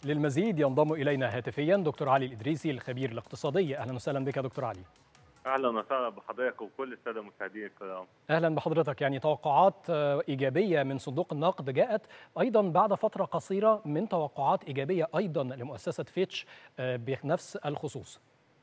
للمزيد ينضم الينا هاتفيا دكتور علي الادريسي الخبير الاقتصادي اهلا وسهلا بك دكتور علي اهلا وسهلا بحضرتك وكل الساده المشاهدين الكرام اهلا بحضرتك يعني توقعات ايجابيه من صندوق النقد جاءت ايضا بعد فتره قصيره من توقعات ايجابيه ايضا لمؤسسه فيتش بنفس الخصوص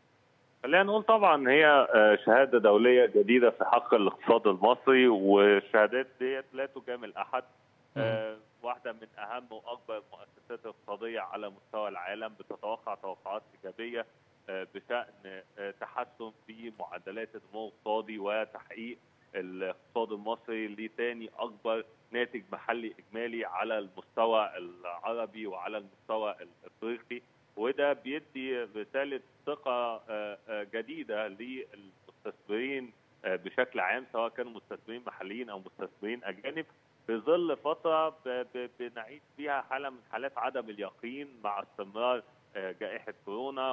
خلينا نقول طبعا هي شهاده دوليه جديده في حق الاقتصاد المصري والشهادات ديت لا تجامل احد آه واحده من اهم واكبر المؤسسات الاقتصاديه على مستوى العالم بتتوقع توقعات ايجابيه آه بشان آه تحسن في معدلات النمو الاقتصادي وتحقيق الاقتصاد المصري لثاني اكبر ناتج محلي اجمالي على المستوى العربي وعلى المستوى الافريقي وده بيدي رساله ثقه جديده للمستثمرين بشكل عام سواء كانوا مستثمرين محليين او مستثمرين اجانب في ظل فتره بنعيش فيها حاله من حالات عدم اليقين مع استمرار جائحه كورونا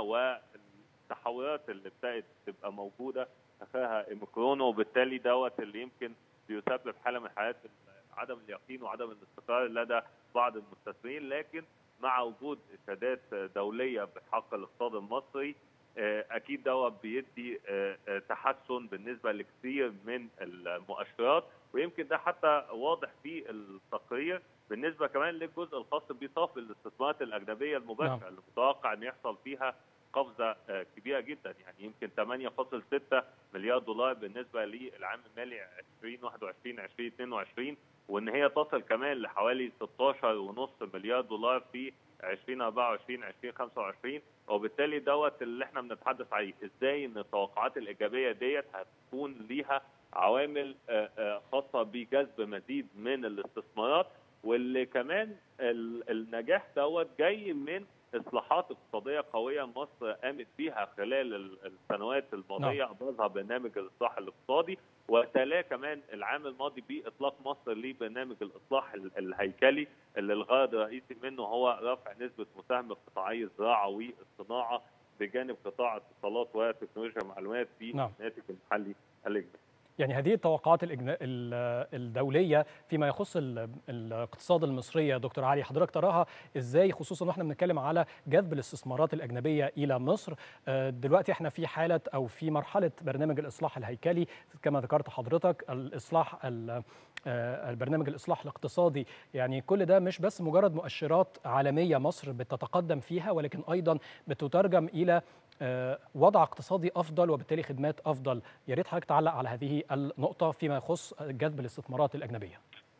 والتحورات اللي ابتدت تبقى موجوده اخرها اوميكرون وبالتالي دوت اللي يمكن بيسبب حاله من حالات عدم اليقين وعدم الاستقرار لدى بعض المستثمرين لكن مع وجود اشادات دوليه بحق الاقتصاد المصري اكيد دوت بيدي تحسن بالنسبه لكثير من المؤشرات ويمكن ده حتى واضح في التقرير بالنسبه كمان للجزء الخاص بصافي الاستثمارات الاجنبيه المباشره نعم. اللي متوقع ان يحصل فيها قفزه كبيره جدا يعني يمكن 8.6 مليار دولار بالنسبه للعام المالي 2021 2022 وان هي تصل كمان لحوالي 16.5 مليار دولار في 2024 2025 وبالتالي دوت اللي احنا بنتحدث عليه ازاي ان التوقعات الايجابيه ديت هتكون ليها عوامل خاصه بجذب مزيد من الاستثمارات واللي كمان النجاح دوت جاي من اصلاحات اقتصاديه قويه مصر قامت بيها خلال السنوات الماضيه ابرزها برنامج الاصلاح الاقتصادي وتلاه كمان العام الماضي باطلاق مصر لبرنامج الاصلاح الهيكلي اللي الغرض الرئيسي منه هو رفع نسبه مساهمه قطاعي الزراعه والصناعه بجانب قطاع الاتصالات وتكنولوجيا المعلومات في نعم. الناتج المحلي الاجمالي. يعني هذه التوقعات الدولية فيما يخص الاقتصاد المصري يا دكتور علي حضرتك تراها ازاي خصوصا واحنا بنتكلم على جذب الاستثمارات الأجنبية إلى مصر دلوقتي احنا في حالة أو في مرحلة برنامج الإصلاح الهيكلي كما ذكرت حضرتك الإصلاح البرنامج الإصلاح الاقتصادي يعني كل ده مش بس مجرد مؤشرات عالمية مصر بتتقدم فيها ولكن أيضا بتترجم إلى وضع اقتصادي افضل وبالتالي خدمات افضل يا ريت حضرتك تعلق على هذه النقطه فيما يخص جذب الاستثمارات الاجنبيه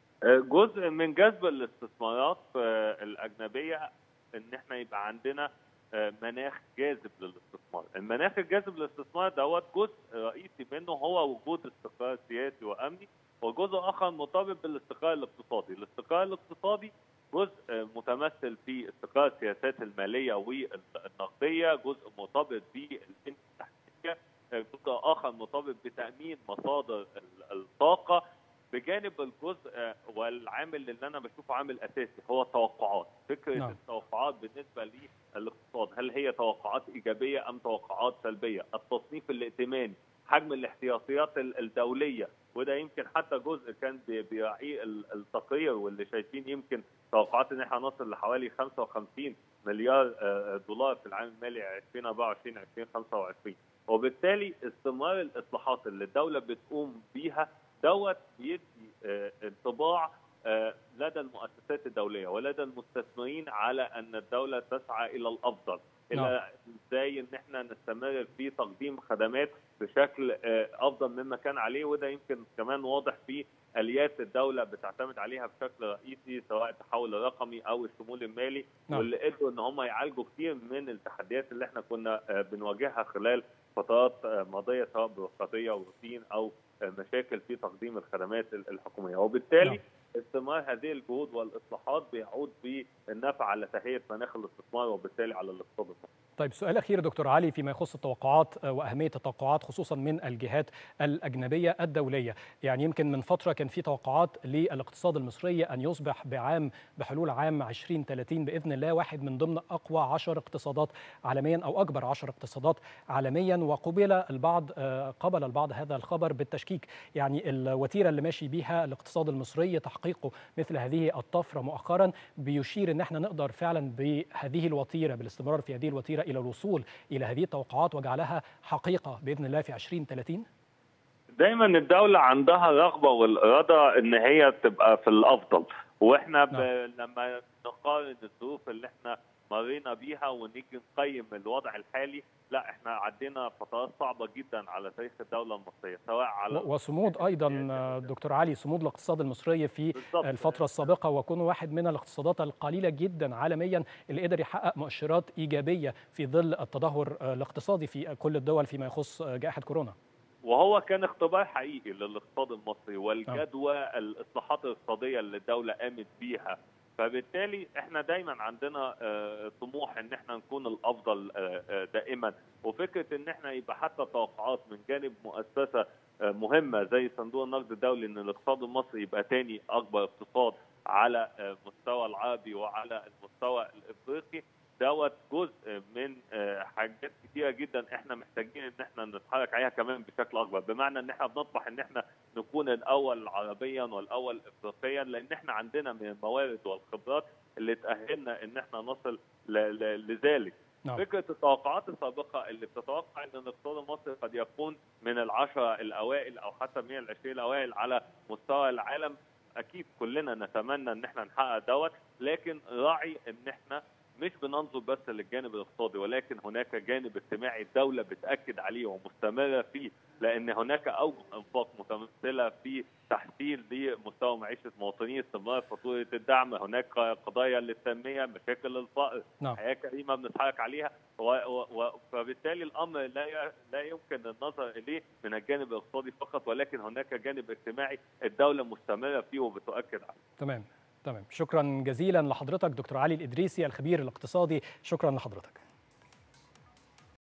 جزء من جذب الاستثمارات الاجنبيه ان احنا يبقى عندنا مناخ جاذب للاستثمار المناخ الجاذب للاستثمار دوت جزء رئيسي منه هو وجود استقرار سياسي وامني وجزء اخر مرتبط بالاستقرار الاقتصادي الاستقرار الاقتصادي جزء متمثل في استقرار السياسات الماليه والنقديه، جزء مرتبط بالبنيه التحتيه، جزء اخر مرتبط بتامين مصادر الطاقه بجانب الجزء والعامل اللي انا بشوفه عامل اساسي هو التوقعات، فكره نعم. التوقعات بالنسبه للاقتصاد هل هي توقعات ايجابيه ام توقعات سلبيه؟ التصنيف الائتماني، حجم الاحتياطيات الدوليه وده يمكن حتى جزء كان بيراعيه التقرير واللي شايفين يمكن توقعات ان احنا نصل لحوالي 55 مليار دولار في العام المالي 2024 2025 وبالتالي استمرار الاصلاحات اللي الدوله بتقوم بيها دوت بيدي انطباع لدى المؤسسات الدوليه ولدى المستثمرين على ان الدوله تسعى الى الافضل الى ازاي ان احنا نستمر في تقديم خدمات بشكل افضل مما كان عليه وده يمكن كمان واضح في اليات الدوله بتعتمد عليها بشكل رئيسي سواء التحول الرقمي او الشمول المالي نعم. واللي قدروا ان هم يعالجوا كتير من التحديات اللي احنا كنا بنواجهها خلال فترات ماضيه سواء بيروقراطيه وروتين او مشاكل في تقديم الخدمات الحكوميه وبالتالي نعم. استمرار هذه الجهود والاصلاحات بيعود بالنفع على تهيئه مناخ الاستثمار وبالتالي على الاقتصاد المصري. طيب سؤال اخير دكتور علي فيما يخص التوقعات واهميه التوقعات خصوصا من الجهات الاجنبيه الدوليه، يعني يمكن من فتره كان في توقعات للاقتصاد المصري ان يصبح بعام بحلول عام 2030 باذن الله واحد من ضمن اقوى 10 اقتصادات عالميا او اكبر 10 اقتصادات عالميا وقبل البعض قبل البعض هذا الخبر بالتشكيك، يعني الوتيره اللي ماشي بيها الاقتصاد المصري تحقيق تحقيقه مثل هذه الطفره مؤخرا بيشير ان احنا نقدر فعلا بهذه الوتيره بالاستمرار في هذه الوتيره الى الوصول الى هذه التوقعات وجعلها حقيقه باذن الله في 2030 دايما الدولة عندها الرغبة والإرادة إن هي تبقى في الأفضل وإحنا ب... لما نقارن الظروف اللي إحنا مرينا بيها ونيجي نقيم الوضع الحالي لا احنا عدينا فترات صعبه جدا على تاريخ الدوله المصريه سواء على وصمود ايضا دكتور علي صمود الاقتصاد المصري في بالضبط. الفتره السابقه وكون واحد من الاقتصادات القليله جدا عالميا اللي قدر يحقق مؤشرات ايجابيه في ظل التدهور الاقتصادي في كل الدول فيما يخص جائحه كورونا وهو كان اختبار حقيقي للاقتصاد المصري والجدوى الاصلاحات الاقتصاديه اللي الدوله قامت بيها فبالتالي احنا دايما عندنا طموح ان احنا نكون الافضل دائما وفكره ان احنا يبقى حتى توقعات من جانب مؤسسه مهمه زي صندوق النقد الدولي ان الاقتصاد المصري يبقى تاني اكبر اقتصاد على مستوى العربي وعلى المستوى الافريقي دوت جزء من حاجات كتيره جدا احنا محتاجين ان احنا نتحرك عليها كمان بشكل اكبر بمعنى ان احنا بنطمح ان احنا نكون الاول عربيا والاول افريقيا لان احنا عندنا من الموارد والخبرات اللي تاهلنا ان احنا نصل لذلك نعم. فكره التوقعات السابقه اللي بتتوقع ان الاقتصاد المصري قد يكون من العشره الاوائل او حتى من العشرين الاوائل على مستوى العالم اكيد كلنا نتمنى ان احنا نحقق دوت لكن راعي ان احنا مش بننظر بس للجانب الاقتصادي ولكن هناك جانب اجتماعي الدوله بتاكد عليه ومستمره فيه لان هناك اوجه انفاق متمثله في تحسين لمستوى معيشه المواطنين استمرار فاتوره الدعم هناك قضايا للتنميه مشاكل الفقر نعم. حياه كريمه بنتحرك عليها و... و... فبالتالي الامر لا لا يمكن النظر اليه من الجانب الاقتصادي فقط ولكن هناك جانب اجتماعي الدوله مستمره فيه وبتؤكد عليه تمام تمام شكرا جزيلا لحضرتك دكتور علي الادريسي الخبير الاقتصادي شكرا لحضرتك